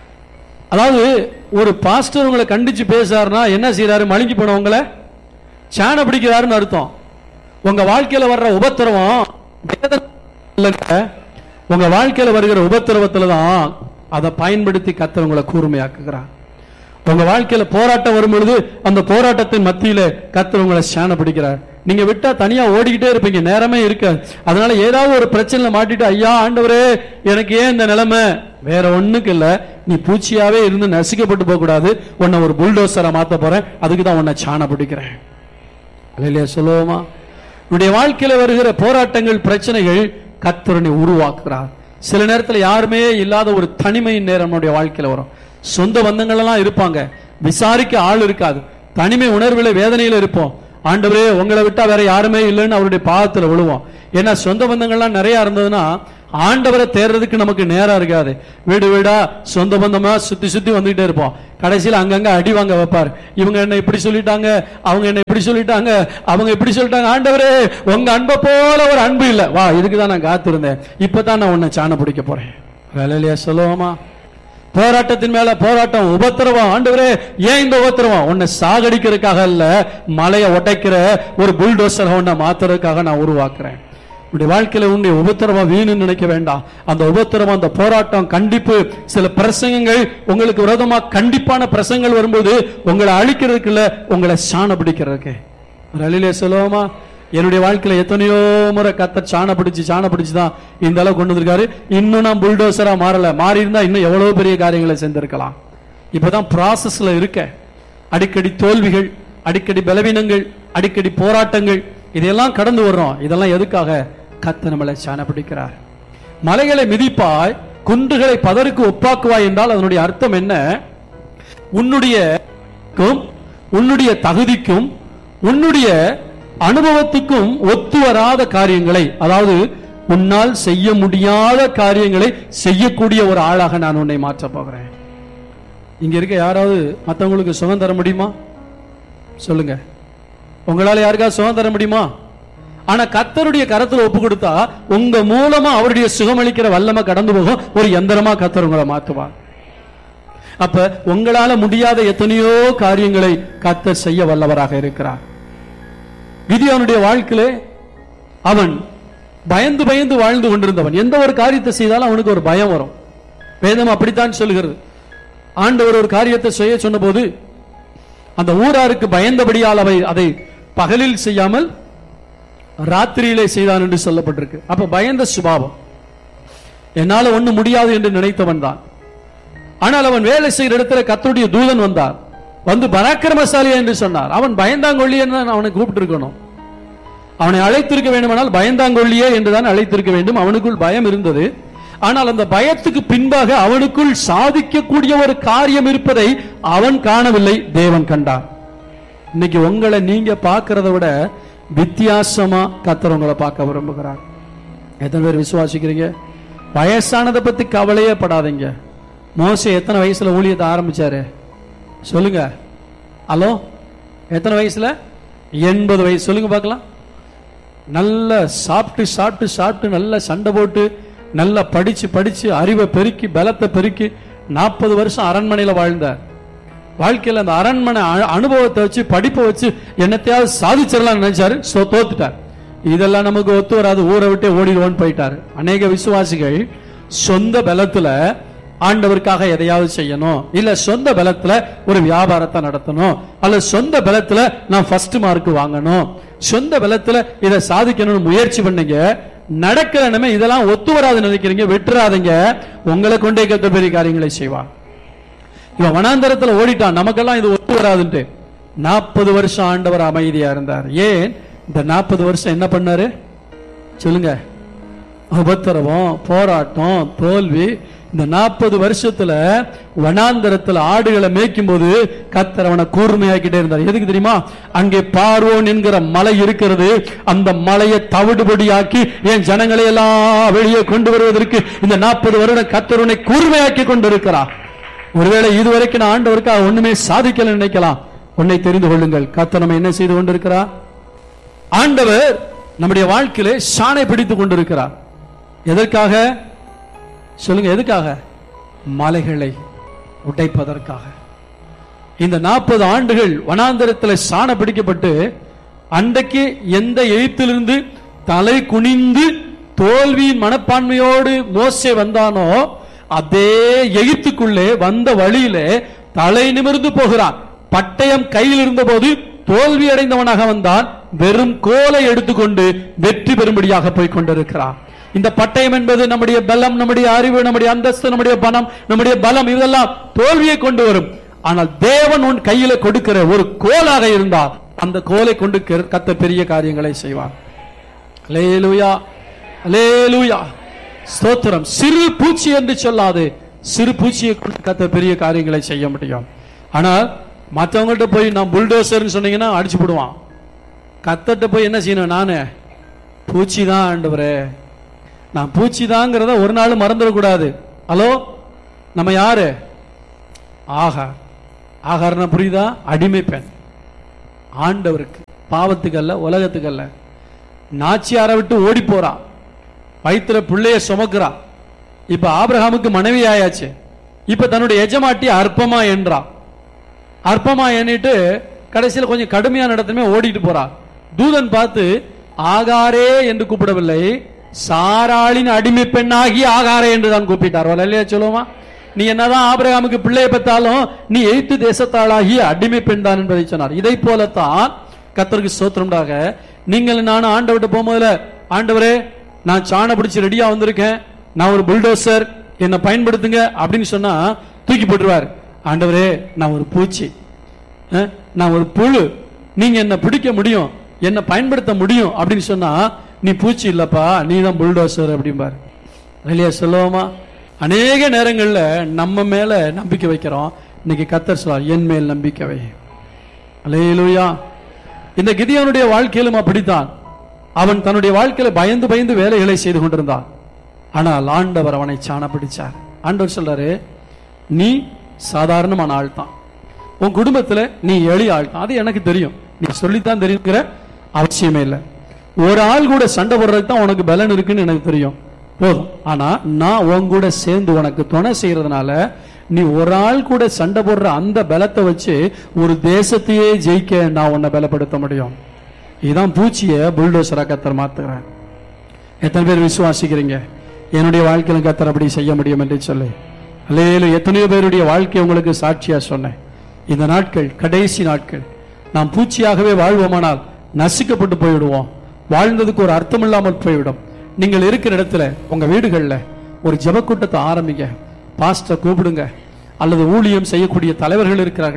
அதாவது ஒரு பாஸ்டர் உங்களை கண்டிச்சு பேசுறாருன்னா என்ன செய்யறாரு மழுங்கி போனவங்களை சாண பிடிக்கிறாருன்னு அர்த்தம் உங்க வாழ்க்கையில வர்ற உபத்திரவம் வேதனை இல்லைங்க. உங்க வாழ்க்கையில வருகிற உபத்திரவத்துல தான் அதை பயன்படுத்தி கத்தர் உங்களை கூர்மையாக்குகிறார் உங்க வாழ்க்கையில போராட்டம் வரும் பொழுது அந்த போராட்டத்தின் மத்தியில கத்தர் உங்களை சாண பிடிக்கிறார் நீங்க விட்டா தனியா ஓடிக்கிட்டே இருப்பீங்க நேரமே இருக்காது அதனால ஏதாவது ஒரு பிரச்சனையில மாட்டிட்டு ஐயா ஆண்டவரே எனக்கு ஏன் இந்த நிலைமை வேற ஒண்ணுக்கு இல்ல நீ பூச்சியாவே இருந்து நசுக்கப்பட்டு போக கூடாது உன்னை ஒரு புல்டோசரை மாத்த போறேன் அதுக்கு தான் உன்னை சாண பிடிக்கிறேன் இல்லையா சொல்லுவோமா உன்னுடைய வாழ்க்கையில வருகிற போராட்டங்கள் பிரச்சனைகள் கத்தரனை உருவாக்குறார் சில நேரத்துல யாருமே இல்லாத ஒரு தனிமையின் நேரம் நம்முடைய வாழ்க்கையில வரும் சொந்த பந்தங்கள் எல்லாம் இருப்பாங்க விசாரிக்க ஆள் இருக்காது தனிமை உணர்வுல வேதனையில இருப்போம் ஆண்டவரே உங்களை விட்டா வேற யாருமே இல்லைன்னு அவருடைய பாதத்துல விழுவோம் ஏன்னா சொந்த பந்தங்கள்லாம் நிறைய இருந்ததுன்னா ஆண்டவரை தேடுறதுக்கு நமக்கு நேரம் இருக்காது வீடு வீடா சொந்த பந்தமா சுத்தி சுத்தி வந்துகிட்டே இருப்போம் கடைசியில அங்கங்க அடி வாங்க வைப்பார் இவங்க என்ன இப்படி சொல்லிட்டாங்க அவங்க என்ன இப்படி சொல்லிட்டாங்க அவங்க இப்படி சொல்லிட்டாங்க ஆண்டவரே உங்க அன்பை போல ஒரு அன்பு இல்ல வா இதுக்கு தான் நான் காத்திருந்தேன் இப்பதான் நான் உன்னை சாண பிடிக்க போறேன் வேலையிலையா சொல்லுவோமா போராட்டத்தின் மேல போராட்டம் உபத்திரவம் ஆண்டவரே ஏன் இந்த உபத்திரவம் உன்னை சாகடிக்கிறதுக்காக இல்ல மலையை உடைக்கிற ஒரு புல்டோசரை உன்னை மாத்துறதுக்காக நான் உருவாக்குறேன் உன்னுடைய வாழ்க்கையில உன்னுடைய உபத்திரவம் வீணுன்னு நினைக்க வேண்டாம் அந்த உபத்திரவம் அந்த போராட்டம் கண்டிப்பு சில பிரசங்கங்கள் உங்களுக்கு விரோதமா கண்டிப்பான பிரசங்கங்கள் வரும்போது உங்களை அழிக்கிறதுக்கு இல்ல உங்களை சாண பிடிக்கிறதுக்கு ஒரு அழிலே சொல்லுவோமா என்னுடைய வாழ்க்கையில எத்தனையோ முறை கத்த சாண பிடிச்சு சாண பிடிச்சு தான் இந்த அளவு கொண்டு வந்திருக்காரு இன்னும் நான் புல்டோசரா மாறல மாறி இருந்தா இன்னும் எவ்வளவு பெரிய காரியங்களை செஞ்சிருக்கலாம் இப்பதான் ப்ராசஸ்ல இருக்க அடிக்கடி தோல்விகள் அடிக்கடி பலவீனங்கள் அடிக்கடி போராட்டங்கள் இதையெல்லாம் கடந்து வர்றோம் இதெல்லாம் எதுக்காக கத்த நம்மளை சாண பிடிக்கிறார் மலைகளை மிதிப்பாய் குன்றுகளை பதருக்கு ஒப்பாக்குவாய் என்றால் அதனுடைய அர்த்தம் என்ன உன்னுடைய க்கும், உன்னுடைய தகுதிக்கும் உன்னுடைய அனுபவத்துக்கும் ஒத்து வராத காரியங்களை அதாவது உன்னால் செய்ய முடியாத காரியங்களை செய்யக்கூடிய ஒரு ஆளாக நான் உன்னை மாற்றப் போகிறேன் இங்க இருக்க யாராவது மத்தவங்களுக்கு சுகம் தர முடியுமா சொல்லுங்க உங்களால யாருக்காவது சுகம் தர முடியுமா ஆனா கத்தருடைய கரத்துல ஒப்பு கொடுத்தா உங்க மூலமா அவருடைய சுகமளிக்கிற வல்லமை கடந்து போகும் ஒரு எந்திரமா கத்தர் உங்களை மாத்துவார் அப்ப உங்களால முடியாத எத்தனையோ காரியங்களை கத்தர் செய்ய வல்லவராக இருக்கிறார் விதியானுடைய வாழ்க்கையிலே அவன் பயந்து பயந்து வாழ்ந்து கொண்டிருந்தவன் எந்த ஒரு காரியத்தை செய்தாலும் அவனுக்கு ஒரு பயம் வரும் வேதம் அப்படித்தான் சொல்லுகிறது ஆண்டவர் ஒரு காரியத்தை செய்ய சொன்னபோது அந்த ஊராருக்கு பயந்தபடியால் அவை அதை பகலில் செய்யாமல் ராத்திரியிலே செய்தான் என்று சொல்லப்பட்டிருக்கு அப்ப பயந்த சுபாவம் என்னால ஒண்ணு முடியாது என்று நினைத்தவன் தான் ஆனால் அவன் வேலை செய்கிற இடத்துல கத்தருடைய தூதன் வந்தார் வந்து பராக்கிரமசாலி என்று சொன்னார் அவன் பயந்தாங்கொள்ளி என்று தான் அவனை கூப்பிட்டு இருக்கணும் அவனை அழைத்திருக்க வேண்டுமானால் பயந்தாங்கொள்ளியே என்றுதான் அழைத்திருக்க வேண்டும் அவனுக்குள் பயம் இருந்தது ஆனால் அந்த பயத்துக்கு பின்பாக அவனுக்குள் சாதிக்கக்கூடிய ஒரு காரியம் இருப்பதை அவன் காணவில்லை தேவன் கண்டான் இன்னைக்கு உங்களை நீங்க பார்க்கறத விட வித்தியாசமா கத்தர் உங்களை பார்க்க விரும்புகிறார் எத்தனை பேர் விசுவாசிக்கிறீங்க வயசானதை பத்தி கவலையே படாதீங்க மோசே எத்தனை வயசுல ஊழியத்தை ஆரம்பிச்சாரு சொல்லுங்க ஹலோ எத்தனை வயசுல எண்பது வயசு சொல்லுங்க பார்க்கலாம் நல்ல சாப்பிட்டு சாப்பிட்டு சாப்பிட்டு நல்ல சண்டை போட்டு நல்லா படிச்சு படிச்சு அறிவை பெருக்கி பலத்தை பெருக்கி நாற்பது வருஷம் அரண்மனையில வாழ்ந்தார் வாழ்க்கையில அந்த அரண்மனை அ- அனுபவத்தை வச்சு படிப்பை வச்சு என்னத்தையாவது சாதிச்சிடலாம் நினைச்சாரு சோ தோத்துட்டார் இதெல்லாம் நமக்கு ஒத்து வராது ஊரை விட்டு ஓடிடுவோன்னு போயிட்டாரு அநேக விசுவாசிகள் சொந்த பலத்துல ஆண்டவருக்காக எதையாவது செய்யணும் இல்ல சொந்த பலத்துல ஒரு வியாபாரத்தை நடத்தணும் அல்ல சொந்த பலத்துல நான் ஃபர்ஸ்ட் மார்க் வாங்கணும் சொந்த பலத்துல இதை சாதிக்கணும்னு முயற்சி பண்ணீங்க நடக்கிற நிலைமை இதெல்லாம் ஒத்து வராது நினைக்கிறீங்க விட்டுறாதீங்க உங்களை கொண்டே கத்த பெரிய காரியங்களை செய்வான் இவன் வனாந்தரத்துல ஓடிட்டான் நமக்கெல்லாம் இது ஒத்து வராதுன்ட்டு நாற்பது வருஷம் ஆண்டவர் அமைதியா இருந்தார் ஏன் இந்த நாற்பது வருஷம் என்ன பண்ணாரு சொல்லுங்க உபத்திரவம் போராட்டம் தோல்வி இந்த நாற்பது வருஷத்துல வனாந்தரத்துல ஆடுகளை மேய்க்கும் போது கத்தர் அவனை கூர்மையாக்கிட்டே இருந்தார் எதுக்கு தெரியுமா அங்கே பார்வோன் என்கிற மலை இருக்கிறது அந்த மலையை தவிடுபடியாக்கி என் ஜனங்களை எல்லாம் வெளியே கொண்டு வருவதற்கு இந்த நாற்பது வருடம் கத்தர் உன்னை கூர்மையாக்கி கொண்டிருக்கிறார் ஒருவேளை இதுவரைக்கும் நான் ஆண்டவருக்காக ஒண்ணுமே சாதிக்கல நினைக்கலாம் உன்னை தெரிந்து கொள்ளுங்கள் கத்தர் நம்ம என்ன செய்து கொண்டிருக்கிறார் ஆண்டவர் நம்முடைய வாழ்க்கையிலே சாணை பிடித்துக் கொண்டிருக்கிறார் எதற்காக சொல்லுங்க எதுக்காக மலைகளை உடைப்பதற்காக இந்த நாற்பது ஆண்டுகள் வனாந்தரத்தில் சாண பிடிக்கப்பட்டு அன்றைக்கு எந்த எழுத்திலிருந்து தலை குனிந்து தோல்வியின் மனப்பான்மையோடு மோசே வந்தானோ அதே எகிப்துக்குள்ளே வந்த வழியிலே தலை நிமிர்ந்து போகிறான் பட்டயம் கையில் இருந்தபோது தோல்வி அடைந்தவனாக வந்தான் வெறும் கோலை எடுத்துக்கொண்டு வெற்றி பெறும்படியாக போய் கொண்டிருக்கிறான் இந்த பட்டயம் என்பது நம்முடைய பலம் நம்முடைய அறிவு நம்முடைய அந்தஸ்து நம்முடைய பணம் நம்முடைய பலம் இதெல்லாம் தோல்வியை கொண்டு வரும் ஆனால் தேவன் உன் கையில கொடுக்கிற ஒரு கோலாக இருந்தால் அந்த கோலை கொண்டு கெ- கர்த்தர் பெரிய காரியங்களை செய்வார் அலேலுயா அலேலுயா ஸ்தோத்திரம் சிறு பூச்சி என்று சொல்லாது சிறு பூச்சியை கொண்டு கர்த்தர் பெரிய காரியங்களை செய்ய முடியும் ஆனால் மற்றவங்கள்ட்ட போய் நான் புல்டோசர்னு சொன்னீங்கன்னா அடிச்சு போடுவான் கத்தட்ட போய் என்ன செய்யணும் நானு பூச்சி தான் ஆண்டவரே நான் பூச்சி தாங்கிறத ஒரு நாள் மறந்துடக்கூடாது ஹலோ நம்ம யாரு ஆகார் ஆகார்னா புரியுதா அடிமை பெண் ஆண்டவருக்கு பாவத்துக்கு அல்ல உலகத்துக்கு அல்ல நாச்சியாரை விட்டு ஓடி போறா வயிற்றுல பிள்ளைய சுமக்கிறா இப்ப ஆபிரகாமுக்கு மனைவி ஆயாச்சு இப்ப தன்னுடைய எஜமாட்டி அற்பமா என்றா அற்பமா எண்ணிட்டு கடைசியில் கொஞ்சம் கடுமையா நடத்தமே ஓடிட்டு போறா தூதன் பார்த்து ஆகாரே என்று கூப்பிடவில்லை சாராளின் அடிமை பெண்ணாகி ஆகாரே என்று தான் கூப்பிட்டார் இல்லையா சொல்லுவோமா நீ என்னதான் ஆபிரகாமுக்கு பிள்ளையை பெற்றாலும் நீ எய்த்து தேசத்தாளாகி அடிமை பெண் தான் என்பதை சொன்னார் இதை போலத்தான் கத்தருக்கு சோத்திரம்டாக நீங்கள் நானும் ஆண்டவர்கிட்ட போகும்போதுல ஆண்டவரே நான் சாண பிடிச்சு ரெடியா வந்திருக்கேன் நான் ஒரு புல்டோசர் என்னை பயன்படுத்துங்க அப்படின்னு சொன்னா தூக்கி போட்டுருவார் ஆண்டவரே நான் ஒரு பூச்சி அஹ், நான் ஒரு புழு நீங்க என்ன பிடிக்க முடியும் என்ன பயன்படுத்த முடியும் அப்படின்னு சொன்னா நீ பூச்சி இல்லப்பா நீ தான் புல்டோசர் அப்படிம்பார் இல்லையா சொல்லுவோமா அநேக நேரங்கள்ல நம்ம மேல நம்பிக்கை வைக்கிறோம் இன்னைக்கு கத்தர் சொல்றார் என் மேல் நம்பிக்கை வை அல்லேலூயா இந்த கிதியோனுடைய வாழ்க்கையிலும் அப்படித்தான் அவன் தன்னுடைய வாழ்க்கையில பயந்து பயந்து வேலைகளை செய்து கொண்டிருந்தான் ஆனால் ஆண்டவர் அவனை சாண பிடிச்சார் ஆண்டவர் சொல்றாரு நீ சாதாரணமான ஆள் தான் உன் குடும்பத்துல நீ எளிய ஆள் தான் அது எனக்கு தெரியும் நீ சொல்லித்தான் தெரியுங்கிற அவசியமே இல்லை ஒரு ஆள் கூட சண்டை போடுறதுக்கு தான் உனக்கு பலன் இருக்குன்னு எனக்கு தெரியும் போதும் ஆனா நான் உன் கூட சேர்ந்து உனக்கு துணை செய்யறதுனால நீ ஒரு ஆள் கூட சண்டை போடுற அந்த பலத்தை வச்சு ஒரு தேசத்தையே ஜெயிக்க நான் உன்னை பலப்படுத்த முடியும் இதான் பூச்சிய புல்டோசரா கத்தர் மாத்துகிறேன் எத்தனை பேர் விசுவாசிக்கிறீங்க என்னுடைய வாழ்க்கையில கத்தர் அப்படி செய்ய முடியும் என்று சொல்லி அல்லேலு எத்தனையோ பேருடைய வாழ்க்கை உங்களுக்கு சாட்சியா சொன்னேன் இந்த நாட்கள் கடைசி நாட்கள் நாம் பூச்சியாகவே வாழ்வோமானால் நசுக்கப்பட்டு போய்விடுவோம் வாழ்ந்ததுக்கு ஒரு அர்த்தம் இல்லாமல் போய்விடும் நீங்கள் இருக்கிற இடத்துல உங்க வீடுகள்ல ஒரு ஜெபக்கூட்டத்தை ஆரம்பிங்க பாஸ்டர் கூப்பிடுங்க அல்லது ஊழியம் செய்யக்கூடிய தலைவர்கள் இருக்கிறார்கள்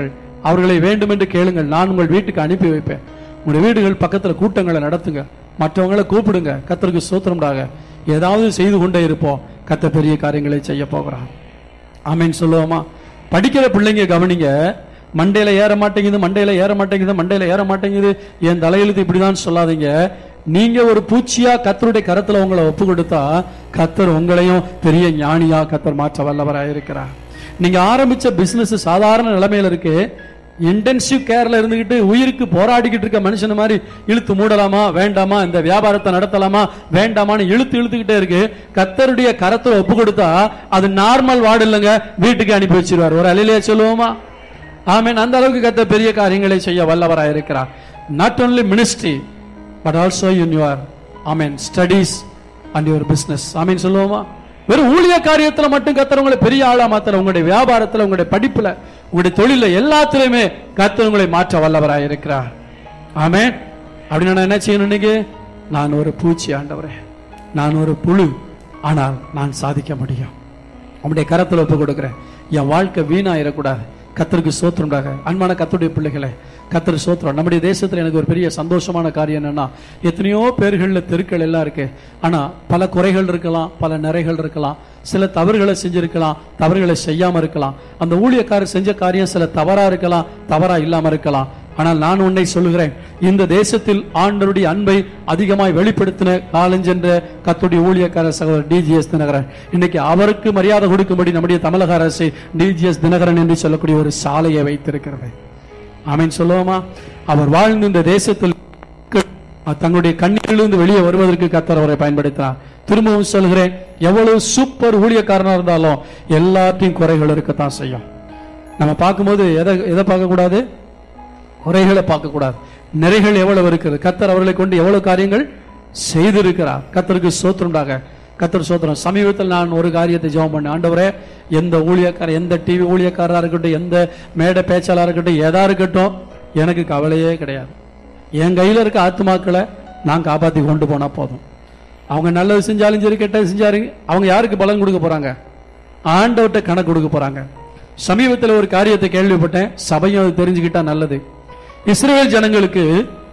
அவர்களை வேண்டுமென்று கேளுங்கள் நான் உங்கள் வீட்டுக்கு அனுப்பி வைப்பேன் உங்களுடைய வீடுகள் பக்கத்துல கூட்டங்களை நடத்துங்க மற்றவங்களை கூப்பிடுங்க கத்தருக்கு சோத்திரம்டாக ஏதாவது செய்து கொண்டே இருப்போம் கத்த பெரிய காரியங்களை செய்ய போகிறான் ஆமென் சொல்லுவோமா படிக்கிற பிள்ளைங்க கவனிங்க மண்டையில ஏற மாட்டேங்குது மண்டையில ஏற மாட்டேங்குது மண்டையில ஏற மாட்டேங்குது என் தலையெழுத்து இப்படிதான் சொல்லாதீங்க நீங்க ஒரு பூச்சியா கத்தருடைய கரத்துல உங்களை ஒப்பு கொடுத்தா கத்தர் உங்களையும் பெரிய ஞானியா கத்தர் மாற்ற வல்லவராக இருக்கிறார் நீங்க ஆரம்பிச்ச பிசினஸ் சாதாரண நிலைமையில இருக்கு இன்டென்சிவ் கேர்ல இருந்துகிட்டு உயிருக்கு போராடிக்கிட்டு இருக்க மனுஷன் மாதிரி இழுத்து மூடலாமா வேண்டாமா இந்த வியாபாரத்தை நடத்தலாமா வேண்டாமான்னு இழுத்து இழுத்துக்கிட்டே இருக்கு கத்தருடைய கரத்துல ஒப்பு கொடுத்தா அது நார்மல் வார்டு இல்லைங்க வீட்டுக்கு அனுப்பி வச்சிருவார் ஒரு அலையிலேயே சொல்லுவோமா ஆமென் அந்த அளவுக்கு கத்த பெரிய காரியங்களை செய்ய வல்லவராக இருக்கிறார் not only ministry but also in your amen studies and your business amen சொல்லுவோமா வெறும் ஊழிய காரியத்துல மட்டும் கத்தர் உங்களை பெரிய ஆளா மாத்தல உங்களுடைய வியாபாரத்துல உங்களுடைய படிப்புல உங்களுடைய தொழில எல்லாத்துலயுமே கத்தர் உங்களை மாற்ற வல்லவராக இருக்கிறார் ஆமென் அப்படின்னு நான் என்ன செய்யணும் இன்னைக்கு நான் ஒரு பூச்சி ஆண்டவரே நான் ஒரு புழு ஆனால் நான் சாதிக்க முடியும் உம்முடைய கரத்துல ஒப்பு கொடுக்கிறேன் என் வாழ்க்கை வீணாயிடக்கூடாது கத்தருக்கு சோத்திரம்டாக அன்பான கத்தருடைய பிள்ளைகளே கத்தர் சோத்திரம் நம்முடைய தேசத்துல எனக்கு ஒரு பெரிய சந்தோஷமான காரியம் என்னன்னா எத்தனையோ பேர்கள்ல தெருக்கள் எல்லாம் இருக்கு ஆனா பல குறைகள் இருக்கலாம் பல நிறைகள் இருக்கலாம் சில தவறுகளை செஞ்சிருக்கலாம் தவறுகளை செய்யாம இருக்கலாம் அந்த ஊழியக்காரர் செஞ்ச காரியம் சில தவறா இருக்கலாம் தவறா இல்லாம இருக்கலாம் ஆனால் நான் உன்னை சொல்லுகிறேன் இந்த தேசத்தில் ஆண்டருடைய அன்பை அதிகமாய் வெளிப்படுத்தின காலஞ்சென்ற கத்துடைய ஊழியக்கார சகோதரர் டிஜிஎஸ் தினகரன் இன்னைக்கு அவருக்கு மரியாதை கொடுக்கும்படி நம்முடைய தமிழக அரசு டிஜிஎஸ் தினகரன் என்று சொல்லக்கூடிய ஒரு சாலையை வைத்திருக்கிறது ஆமீன் சொல்லுவோமா அவர் வாழ்ந்து இந்த தேசத்தில் தங்களுடைய கண்ணீரிலிருந்து வெளியே வருவதற்கு கத்தர் அவரை பயன்படுத்தினார் திரும்பவும் சொல்கிறேன் எவ்வளவு சூப்பர் ஊழியக்காரனா இருந்தாலும் எல்லாத்தையும் குறைகள் இருக்கத்தான் செய்யும் நம்ம பார்க்கும்போது எதை எதை பார்க்க கூடாது குறைகளை பார்க்க கூடாது நிறைகள் எவ்வளவு இருக்கிறது கத்தர் அவர்களை கொண்டு எவ்வளவு காரியங்கள் செய்திருக்கிறார் கத்தருக்கு சோத்திரம்டாக கத்தர் சோத்திரம் சமீபத்தில் நான் ஒரு காரியத்தை ஜெபம் பண்ணேன் ஆண்டவரே எந்த ஊழியக்காரர் எந்த டிவி ஊழியக்காரரா இருக்கட்டும் எந்த மேடை பேச்சாளராக இருக்கட்டும் எதா இருக்கட்டும் எனக்கு கவலையே கிடையாது என் கையில இருக்க ஆத்துமாக்களை நான் காப்பாத்தி கொண்டு போனா போதும் அவங்க நல்லது செஞ்சாலும் சரி கெட்டது செஞ்சாலும் அவங்க யாருக்கு பலன் கொடுக்க போறாங்க ஆண்டவர்கிட்ட கணக்கு கொடுக்க போறாங்க சமீபத்தில் ஒரு காரியத்தை கேள்விப்பட்டேன் சபையும் அது தெரிஞ்சுக்கிட்டா நல்லது இஸ்ரேல் ஜனங்களுக்கு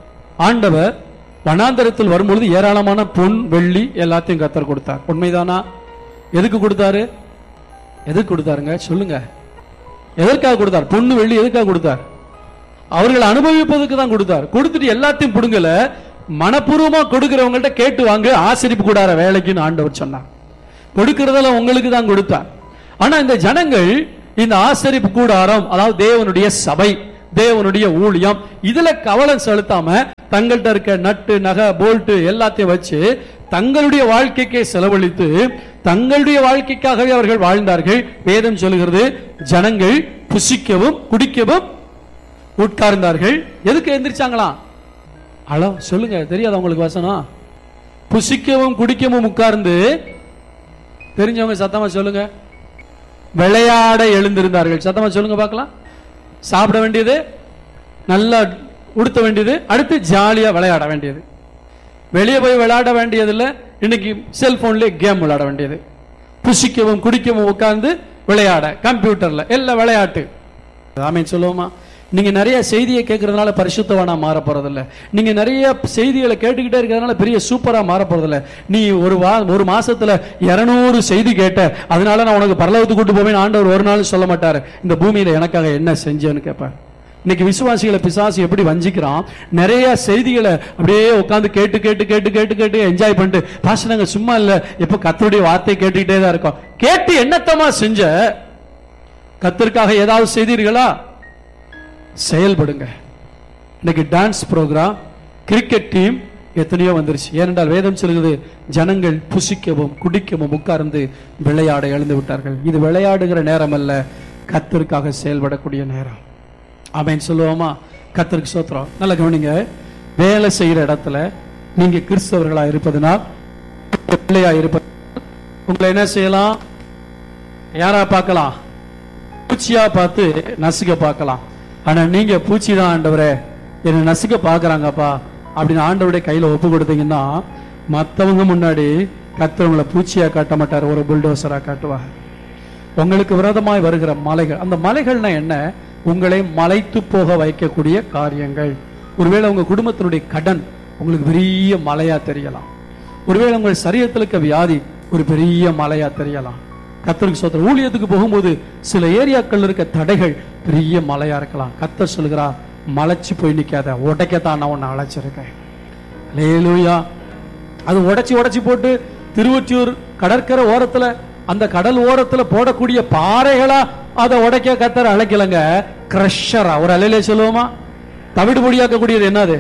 ஆண்டவர் வனாந்தரத்தில் வரும்பொழுது ஏராளமான பொன் வெள்ளி எல்லாத்தையும் கத்தர் கொடுத்தார் உண்மைதானா எதுக்கு கொடுத்தாரு எதுக்கு கொடுத்தாருங்க சொல்லுங்க எதற்காக கொடுத்தார் பொண்ணு வெள்ளி எதுக்காக கொடுத்தார் அவர்கள் அனுபவிப்பதற்கு தான் கொடுத்தார் கொடுத்துட்டு எல்லாத்தையும் புடுங்கல மனப்பூர்வமா கொடுக்கிறவங்கள்ட்ட கேட்டு வாங்க ஆசிரிப்பு கூடார வேலைக்குன்னு ஆண்டவர் சொன்னார் கொடுக்கிறதெல்லாம் உங்களுக்கு தான் கொடுத்தார் ஆனா இந்த ஜனங்கள் இந்த ஆசரிப்பு கூடாரம் அதாவது தேவனுடைய சபை தேவனுடைய ஊழியம் இதுல கவனம் செலுத்தாம தங்கள்கிட்ட இருக்க நட்டு நகை போல்ட் எல்லாத்தையும் வச்சு தங்களுடைய வாழ்க்கைக்கே செலவழித்து தங்களுடைய வாழ்க்கைக்காகவே அவர்கள் வாழ்ந்தார்கள் வேதம் சொல்லுகிறது ஜனங்கள் புசிக்கவும் குடிக்கவும் உட்கார்ந்தார்கள் எதுக்கு எந்திரிச்சாங்களாம் ஹலோ சொல்லுங்க தெரியாத உங்களுக்கு வசனம் புசிக்கவும் குடிக்கவும் உட்கார்ந்து தெரிஞ்சவங்க சத்தமா சொல்லுங்க விளையாட எழுந்திருந்தார்கள் சத்தமா சொல்லுங்க பார்க்கலாம் சாப்பிட வேண்டியது நல்லா உடுத்த வேண்டியது அடுத்து ஜாலியா விளையாட வேண்டியது வெளியே போய் விளையாட வேண்டியதில்ல இன்னைக்கு செல்போன்லயே கேம் விளையாட வேண்டியது புசிக்கவும் குடிக்கவும் உட்கார்ந்து விளையாட கம்ப்யூட்டர்ல எல்லாம் விளையாட்டு ஆமீன் சொல்லுவோமா நீங்க நிறைய செய்தியை கேட்கறதுனால பரிசுத்தவானா மாற போறதில்ல நீங்க நிறைய செய்திகளை கேட்டுக்கிட்டே இருக்கிறதுனால பெரிய சூப்பரா மாற போறதில்ல நீ ஒரு வா ஒரு மாசத்துல இருநூறு செய்தி கேட்ட அதனால நான் உனக்கு பரலவத்துக்கு கூட்டு போவேன் ஆண்டவர் ஒரு நாள் சொல்ல மாட்டாரு இந்த பூமியில எனக்காக என்ன செஞ்சேன்னு கேட்பார் இன்னைக்கு விசுவாசிகளை பிசாசு எப்படி வஞ்சிக்கிறான் நிறைய செய்திகளை அப்படியே உட்காந்து கேட்டு கேட்டு கேட்டு கேட்டு கேட்டு என்ஜாய் பண்ணிட்டு பாஸ்டர் நாங்க சும்மா இல்ல எப்ப கத்தருடைய வார்த்தை கேட்டுக்கிட்டே தான் இருக்கோம் கேட்டு என்னத்தமா செஞ்ச கத்தருக்காக ஏதாவது செய்தீர்களா செயல்படுங்க இன்னைக்கு டான்ஸ் ப்ரோக்ராம் கிரிக்கெட் டீம் எத்தனையோ வந்துருச்சு ஏனென்றால் வேதம் சொல்கிறது ஜனங்கள் புசிக்கவும் குடிக்கவும் உட்கார்ந்து விளையாட எழுந்து விட்டார்கள் இது விளையாடுகிற நேரம் அல்ல கத்தருக்காக செயல்படக்கூடிய நேரம் அவன் சொல்லுவோமா கத்தருக்கு சோத்திரம் நல்ல கவனிங்க வேலை செய்யற இடத்துல நீங்க கிறிஸ்தவர்களா இருப்பதனால் பிள்ளையா இருப்பது உங்களை என்ன செய்யலாம் யாரா பார்க்கலாம் பூச்சியா பார்த்து நசுக்க பார்க்கலாம் ஆனா நீங்க பூச்சி தான் ஆண்டவரே என்னை நசுக்க பாக்குறாங்கப்பா அப்படின்னு ஆண்டவருடைய கையில ஒப்பு கொடுத்தீங்கன்னா மத்தவங்க முன்னாடி கத்தவங்களை பூச்சியா காட்ட மாட்டார் ஒரு புல்டோசரா காட்டுவார் உங்களுக்கு விரோதமாய் வருகிற மலைகள் அந்த மலைகள்னா என்ன உங்களை மலைத்து போக வைக்கக்கூடிய காரியங்கள் ஒருவேளை உங்க குடும்பத்தினுடைய கடன் உங்களுக்கு பெரிய மலையா தெரியலாம் ஒருவேளை உங்கள் சரீரத்தில் இருக்க வியாதி ஒரு பெரிய மலையா தெரியலாம் கத்தருக்கு சோத்திரம் ஊழியத்துக்கு போகும்போது சில ஏரியாக்கள் இருக்க தடைகள் பெரிய மலையா இருக்கலாம் கத்தர் சொல்கிறா மலைச்சு போய் நிக்காத உடைக்கத்தான் நான் உன்னை அழைச்சிருக்கேன் லேலூயா அது உடைச்சி உடைச்சி போட்டு திருவொற்றியூர் கடற்கரை ஓரத்துல அந்த கடல் ஓரத்துல போடக்கூடிய பாறைகளா அதை உடைக்க கத்தர் அழைக்கலங்க கிரஷரா ஒரு அலையிலே சொல்லுவோமா தவிடு பொடியாக்கக்கூடியது என்னது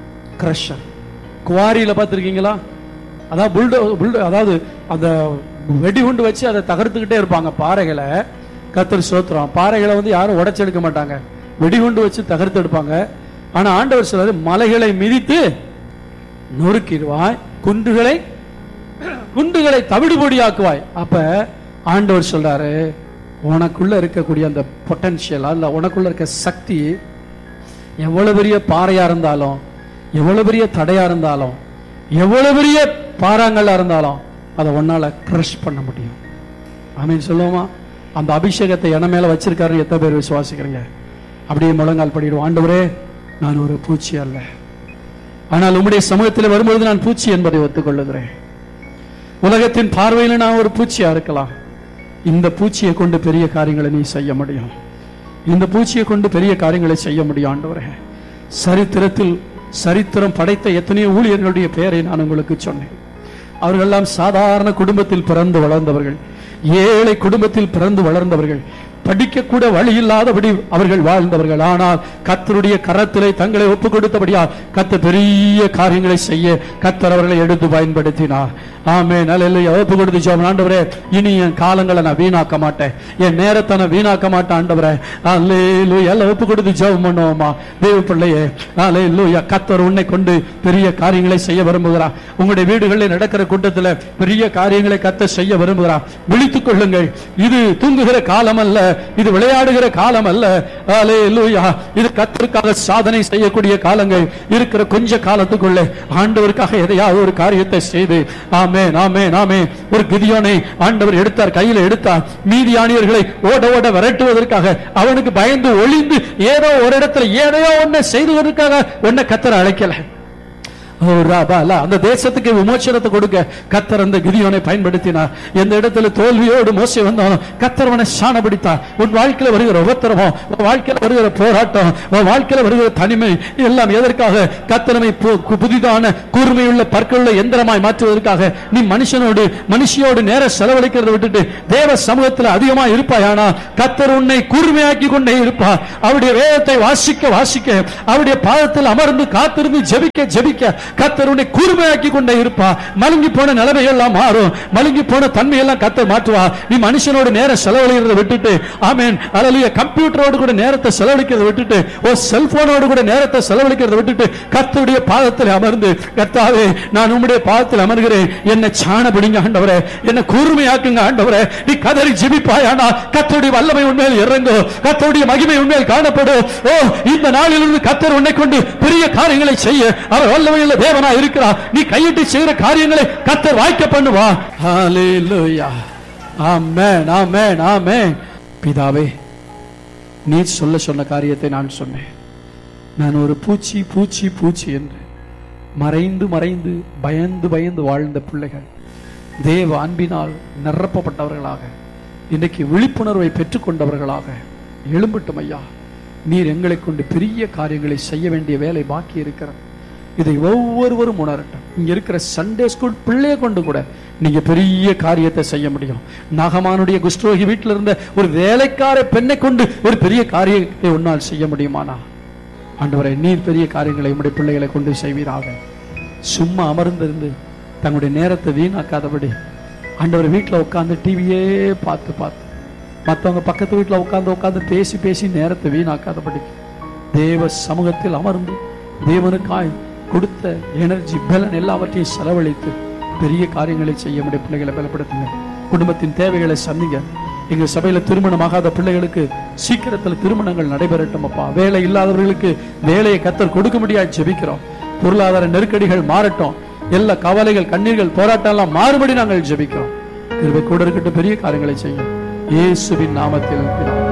கிரஷர் குவாரியில பார்த்திருக்கீங்களா அதாவது புல்டோ புல்டோ அதாவது அந்த வெடிகுண்டு வச்சு அதை தகர்த்துக்கிட்டே இருப்பாங்க பாறைகளை கத்தர் சோத்துறோம் பாறைகளை வந்து யாரும் உடைச்சு எடுக்க மாட்டாங்க வெடிகுண்டு வச்சு தகர்த்து எடுப்பாங்க ஆனா ஆண்டவர் சொல்றாரு மலைகளை மிதித்து நொறுக்கிடுவாய் குண்டுகளை குண்டுகளை தவிடுபொடியாக்குவாய் அப்ப ஆண்டவர் சொல்றாரு உனக்குள்ள இருக்கக்கூடிய அந்த பொட்டன்ஷியல் அல்ல உனக்குள்ள இருக்க சக்தி எவ்வளவு பெரிய பாறையா இருந்தாலும் எவ்வளவு பெரிய தடையா இருந்தாலும் எவ்வளவு பெரிய பாறாங்கல்லா இருந்தாலும் அதை உன்னால கிரஷ் பண்ண முடியும் ஆமீன் சொல்லுவோமா அந்த அபிஷேகத்தை என மேல வச்சிருக்காருன்னு எத்தனை பேர் விசுவாசிக்கிறீங்க அப்படியே முழங்கால் படிடுவோம் ஆண்டவரே நான் ஒரு பூச்சி அல்ல ஆனால் உம்முடைய சமூகத்தில் வரும்பொழுது நான் பூச்சி என்பதை ஒத்துக்கொள்ளுகிறேன் உலகத்தின் பார்வையில் நான் ஒரு பூச்சியா இருக்கலாம் இந்த பூச்சியை கொண்டு பெரிய காரியங்களை நீ செய்ய முடியும் இந்த பூச்சியை கொண்டு பெரிய காரியங்களை செய்ய முடியும் ஆண்டவரே சரித்திரத்தில் சரித்திரம் படைத்த எத்தனையோ ஊழியர்களுடைய பெயரை நான் உங்களுக்கு சொன்னேன் அவர்களெல்லாம் சாதாரண குடும்பத்தில் பிறந்து வளர்ந்தவர்கள் ஏழை குடும்பத்தில் பிறந்து வளர்ந்தவர்கள் படிக்கக்கூட வழி இல்லாதபடி அவர்கள் வாழ்ந்தவர்கள் ஆனால் கத்தருடைய கரத்திலே தங்களை ஒப்பு கொடுத்தபடியால் கத்த பெரிய காரியங்களை செய்ய கத்தர் அவர்களை எடுத்து பயன்படுத்தினார் ஆமே நல்ல ஒப்பு கொடுத்து ஜோம் ஆண்டவரே இனி என் காலங்களை நான் வீணாக்க மாட்டேன் என் நேரத்தை நான் வீணாக்க மாட்டேன் ஆண்டவரே அல்லேலு எல்லாம் ஒப்பு கொடுத்து ஜெபம் பண்ணுவோமா தேவ பிள்ளையே அல்லேலூயா கத்தர் உன்னை கொண்டு பெரிய காரியங்களை செய்ய விரும்புகிறார் உங்களுடைய வீடுகளில் நடக்கிற கூட்டத்தில் பெரிய காரியங்களை கத்த செய்ய விரும்புகிறார் விழித்துக் கொள்ளுங்கள் இது தூங்குகிற காலம் அல்ல இது விளையாடுகிற காலம் அல்ல அல்லேலூயா இது கத்தருக்காக சாதனை செய்யக்கூடிய காலங்கள் இருக்கிற கொஞ்ச காலத்துக்குள்ளே ஆண்டவருக்காக எதையாவது ஒரு காரியத்தை செய்து ஆமே நாமே நாமே ஒரு கிதியோனை ஆண்டவர் எடுத்தார் கையில எடுத்தார் மீதியானியர்களை ஓட ஓட விரட்டுவதற்காக அவனுக்கு பயந்து ஒளிந்து ஏதோ ஒரு இடத்துல ஏதையோ ஒன்ன செய்துவதற்காக உன்னை கத்தர் அழைக்கல ஓ, ராபா, லா. அந்த தேசத்துக்கு விமோசனத்தை கொடுக்க கத்தர் அந்த கிதியோனை பயன்படுத்தினார் எந்த இடத்துல தோல்வியோடு மோசை வந்தாலும் கத்தர் அவனை சாணபிடித்தார் உன் வாழ்க்கையில வருகிற உபத்திரவம் உன் வாழ்க்கையில வருகிற போராட்டம் உன் வாழ்க்கையில வருகிற தனிமை எல்லாம் எதற்காக கத்தரமை புதிதான கூர்மையுள்ள பற்களுள்ள எந்திரமாய் மாற்றுவதற்காக நீ மனுஷனோடு மனுஷியோடு நேர செலவழிக்கிறதை விட்டுட்டு தேவ சமூகத்தில் அதிகமா இருப்பாயானா கத்தர் உன்னை கூர்மையாக்கி கொண்டே இருப்பார் அவருடைய வேதத்தை வாசிக்க வாசிக்க அவருடைய பாதத்தில் அமர்ந்து காத்திருந்து ஜெபிக்க ஜெபிக்க கத்தர் உன்னை கூர்மையாக்கி கொண்டே இருப்பா மலுங்கி போன நிலைமை எல்லாம் மாறும் மலுங்கி போன தன்மை எல்லாம் கத்தர் மாற்றுவா நீ மனுஷனோடு நேரம் செலவழிக்கிறத விட்டுட்டு ஆமென் அழலிய கம்ப்யூட்டரோடு கூட நேரத்தை செலவழிக்கிறத விட்டுட்டு ஓ செல்போனோடு கூட நேரத்தை செலவழிக்கிறத விட்டுட்டு கத்தருடைய பாதத்தில் அமர்ந்து கர்த்தாவே நான் உம்முடைய பாதத்தில் அமர்கிறேன் என்னை சாண பிடிங்க ஆண்டவரே என்னை கூர்மையாக்குங்க ஆண்டவரே நீ கதறி ஜெபிப்பாயானா கத்தருடைய வல்லமை உண்மையில் இறங்கும் கத்தருடைய மகிமை உண்மையில் காணப்படும் ஓ இந்த நாளிலிருந்து கத்தர் உன்னை கொண்டு பெரிய காரியங்களை செய்ய அவர் வல்லமையுள்ள தேவனா இருக்கிறார் நீ கையிட்டு செய்கிற காரியங்களை கத்தர் வாய்க்க பண்ணுவா ஹalleluya ஆமென் ஆமென் ஆமென் பிதாவே நீ சொல்ல சொன்ன காரியத்தை நான் சொன்னேன் நான் ஒரு பூச்சி பூச்சி பூச்சி என்று மறைந்து மறைந்து பயந்து பயந்து வாழ்ந்த பிள்ளைகள் தேவ அன்பினால் நிரப்பப்பட்டவர்களாக இன்றைக்கு விழிப்புணர்வை பெற்றுக்கொண்டவர்களாக எழும்பட்டும் ஐயா நீர் எங்களை கொண்டு பெரிய காரியங்களை செய்ய வேண்டிய வேலை பாக்கி இருக்கிறது இதை ஒவ்வொருவரும் உணரட்டும் இங்க இருக்கிற சண்டே ஸ்கூல் பிள்ளைய கொண்டு கூட நீங்க பெரிய காரியத்தை செய்ய முடியும் நாகமானுடைய குஷ்டரோகி வீட்டில் இருந்த ஒரு வேலைக்கார பெண்ணை கொண்டு ஒரு பெரிய காரியத்தை உன்னால் செய்ய முடியுமானா ஆண்டவரை நீர் பெரிய காரியங்களை உம்முடைய பிள்ளைகளை கொண்டு செய்வீராக சும்மா அமர்ந்திருந்து தங்களுடைய நேரத்தை வீணாக்காதபடி ஆண்டவர் வீட்டில் உட்காந்து டிவியே பார்த்து பார்த்து மற்றவங்க பக்கத்து வீட்டில் உட்காந்து உட்காந்து பேசி பேசி நேரத்தை வீணாக்காதபடி தேவ சமூகத்தில் அமர்ந்து தேவனுக்காய் கொடுத்த எனர்ஜி பலன் எல்லாவற்றையும் செலவழித்து பெரிய காரியங்களை செய்ய முடிய பிள்ளைகளை பலப்படுத்துங்க குடும்பத்தின் தேவைகளை சந்திங்க எங்க சபையில திருமணமாகாத பிள்ளைகளுக்கு சீக்கிரத்துல திருமணங்கள் நடைபெறட்டும் அப்பா வேலை இல்லாதவர்களுக்கு வேலையை கத்தர் கொடுக்க முடியாது ஜெபிக்கிறோம் பொருளாதார நெருக்கடிகள் மாறட்டும் எல்லா கவலைகள் கண்ணீர்கள் போராட்டம் எல்லாம் மாறுபடி நாங்கள் ஜெபிக்கிறோம் கிருபை கூட இருக்கட்டும் பெரிய காரியங்களை செய்யும் இயேசுவின் நாமத்தில் பிதாவே.